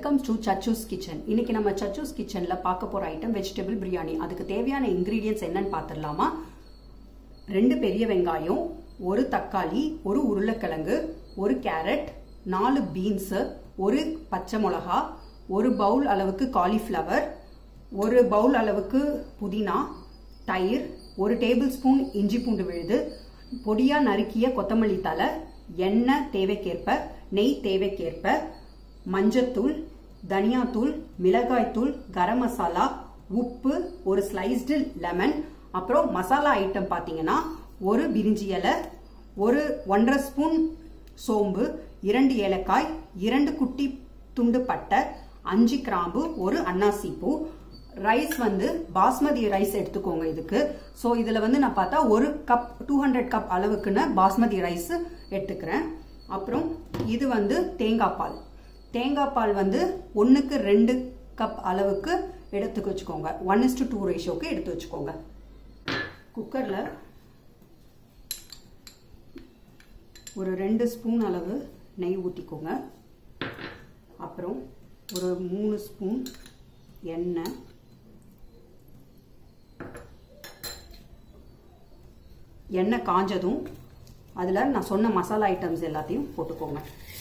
welcome to சச்சூஸ் kitchen இன்னைக்கு நம்ம சச்சூஸ் கிச்சன்ல பார்க்க போற ஐட்டம் வெஜிடபிள் பிரியாணி அதுக்கு தேவையான இன்கிரீடியன்ஸ் என்னன்னு பார்த்துடலாமா ரெண்டு பெரிய வெங்காயம் ஒரு தக்காளி ஒரு உருளைக்கிழங்கு ஒரு கேரட் நாலு பீன்ஸ் ஒரு பச்சை மிளகா ஒரு பவுல் அளவுக்கு காலிஃப்ளவர் ஒரு பவுல் அளவுக்கு புதினா தயிர் ஒரு டேபிள் ஸ்பூன் இஞ்சி பூண்டு விழுது பொடியா நறுக்கிய கொத்தமல்லி தலை எண்ணெய் தேவைக்கேற்ப நெய் தேவைக்கேற்ப மஞ்சத்தூள் தனியாத்தூள் மிளகாய்த்தூள் கரம் மசாலா உப்பு ஒரு ஸ்லைஸ்டு லெமன் அப்புறம் மசாலா ஐட்டம் பார்த்தீங்கன்னா ஒரு பிரிஞ்சி இலை ஒரு ஒன்றரை ஸ்பூன் சோம்பு இரண்டு ஏலக்காய் இரண்டு குட்டி துண்டு பட்டை அஞ்சு கிராம்பு ஒரு அன்னாசி பூ ரைஸ் வந்து பாஸ்மதி ரைஸ் எடுத்துக்கோங்க இதுக்கு ஸோ இதில் வந்து நான் பார்த்தா ஒரு கப் டூ ஹண்ட்ரட் கப் அளவுக்குன்னு பாஸ்மதி ரைஸ் எடுத்துக்கிறேன் அப்புறம் இது வந்து தேங்காய் பால் தேங்காய் பால் வந்து ஒன்றுக்கு ரெண்டு கப் அளவுக்கு எடுத்துக்க வச்சுக்கோங்க ஒன் இஸ் டு டூ ரேஷியோக்கு எடுத்து வச்சுக்கோங்க குக்கரில் ஒரு ரெண்டு ஸ்பூன் அளவு நெய் ஊற்றிக்கோங்க அப்புறம் ஒரு மூணு ஸ்பூன் எண்ணெய் எண்ணெய் காஞ்சதும் அதில் நான் சொன்ன மசாலா ஐட்டம்ஸ் எல்லாத்தையும் போட்டுக்கோங்க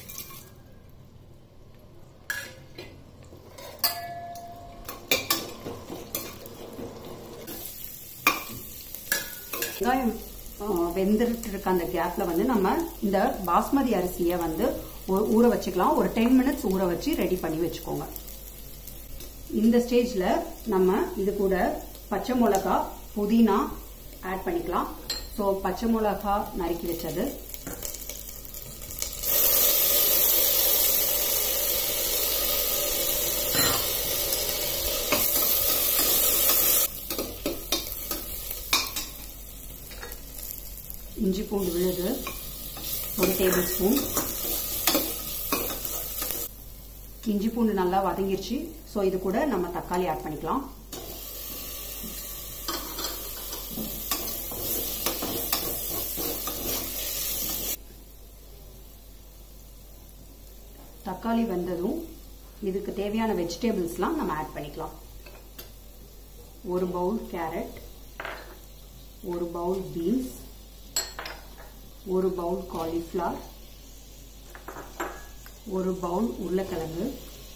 வெங்காயம் வெந்துட்டு இருக்க அந்த கேப்ல வந்து நம்ம இந்த பாஸ்மதி அரிசியை வந்து ஊற வச்சுக்கலாம் ஒரு டென் மினிட்ஸ் ஊற வச்சு ரெடி பண்ணி வச்சுக்கோங்க இந்த ஸ்டேஜ்ல நம்ம இது கூட பச்சை மிளகா புதினா ஆட் பண்ணிக்கலாம் ஸோ பச்சை மிளகா நறுக்கி வச்சது இஞ்சி பூண்டு விழுது ஒரு டேபிள் ஸ்பூன் இஞ்சி பூண்டு நல்லா வதங்கிருச்சு ஸோ இது கூட நம்ம தக்காளி ஆட் பண்ணிக்கலாம் தக்காளி வெந்ததும் இதுக்கு தேவையான வெஜிடபிள்ஸ்லாம் நம்ம ஆட் பண்ணிக்கலாம் ஒரு பவுல் கேரட் ஒரு பவுல் பீன்ஸ் ஒரு பவுல் காலிஃப்ளவர் ஒரு பவுல் உருளைக்கிழங்கு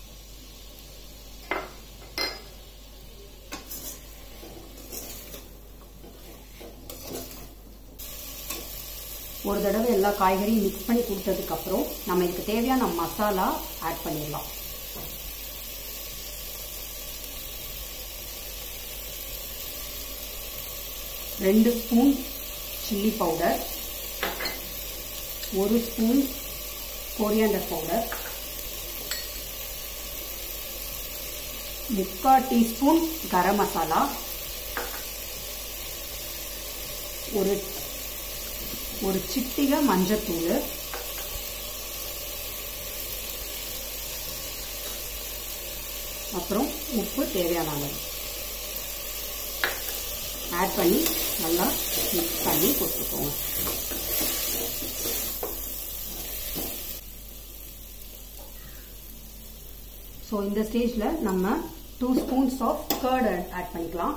ஒரு தடவை எல்லா காய்கறியும் மிக்ஸ் பண்ணி கொடுத்ததுக்கு அப்புறம் நம்ம இதுக்கு தேவையான மசாலா ஆட் பண்ணிடலாம் ரெண்டு ஸ்பூன் சில்லி பவுடர் ஒரு ஸ்பூன் கொரியாண்டர் பவுடர் முக்கால் டீஸ்பூன் கரம் மசாலா ஒரு ஒரு சிட்டிக மஞ்சத்தூள் அப்புறம் உப்பு தேவையான அளவு ஆட் பண்ணி நல்லா மிக்ஸ் பண்ணி கொடுத்துக்கோங்க ஸோ இந்த ஸ்டேஜில் நம்ம two spoons of curd add பண்ணிக்கலாம்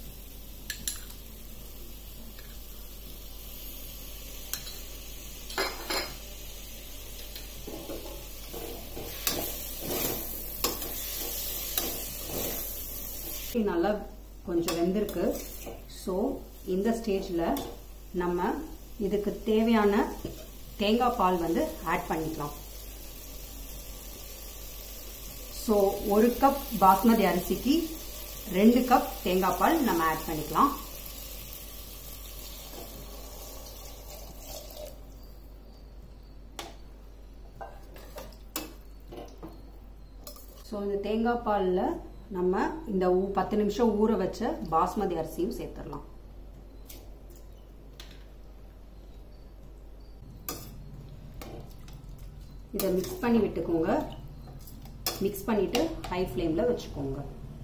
நல்லா கொஞ்சம் வெந்திருக்கு ஸோ இந்த ஸ்டேஜில் நம்ம இதுக்கு தேவையான தேங்காய் பால் வந்து ஆட் பண்ணிக்கலாம் ஸோ ஒரு கப் பாஸ்மதி அரிசிக்கு ரெண்டு கப் தேங்காய் பால் நம்ம ஆட் பண்ணிக்கலாம் ஸோ இந்த தேங்காய் பாலில் நம்ம இந்த பத்து நிமிஷம் ஊற வச்ச பாஸ்மதி அரிசியும் சேர்த்துடலாம் இதை மிக்ஸ் பண்ணி விட்டுக்கோங்க மிக்ஸ் பண்ணிட்டு ஹை ஃப்ளேமில் வச்சுக்கோங்க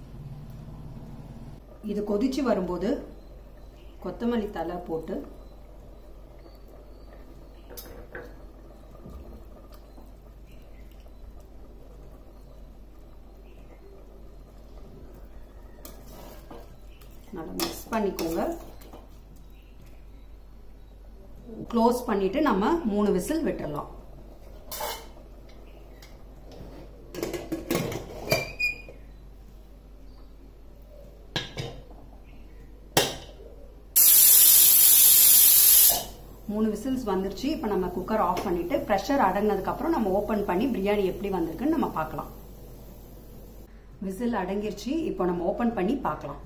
இது கொதிச்சு வரும்போது கொத்தமல்லி தலை போட்டு நல்லா மிக்ஸ் பண்ணிக்கோங்க க்ளோஸ் பண்ணிட்டு நம்ம மூணு விசில் விட்டுறலாம் மூணு விசில்ஸ் வந்துருச்சு இப்போ நம்ம குக்கர் ஆஃப் பண்ணிட்டு ப்ரெஷர் அடங்கினதுக்கு அப்புறம் நம்ம ஓப்பன் பண்ணி பிரியாணி எப்படி வந்திருக்குன்னு நம்ம பார்க்கலாம் விசில் அடங்கிருச்சு இப்போ நம்ம ஓப்பன் பண்ணி பார்க்கலாம்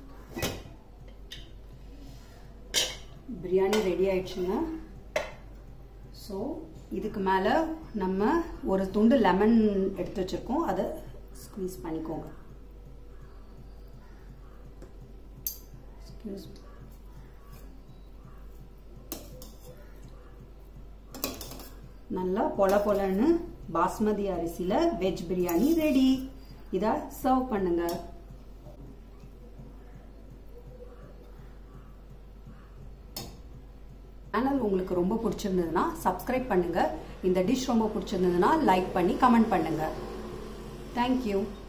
பிரியாணி ரெடி ஆயிடுச்சுங்க ஸோ இதுக்கு மேலே நம்ம ஒரு துண்டு லெமன் எடுத்து வச்சிருக்கோம் அதை ஸ்க்வீஸ் பண்ணிக்கோங்க ஸ்க்வீஸ் நல்லா பொல பொலன்னு பாஸ்மதி அரிசியில வெஜ் பிரியாணி ரெடி இத சர்வ் பண்ணுங்க சேனல் உங்களுக்கு ரொம்ப பிடிச்சிருந்ததுன்னா சப்ஸ்கிரைப் பண்ணுங்க இந்த டிஷ் ரொம்ப பிடிச்சிருந்ததுன்னா லைக் பண்ணி கமெண்ட் பண்ணுங்க தேங்க்யூ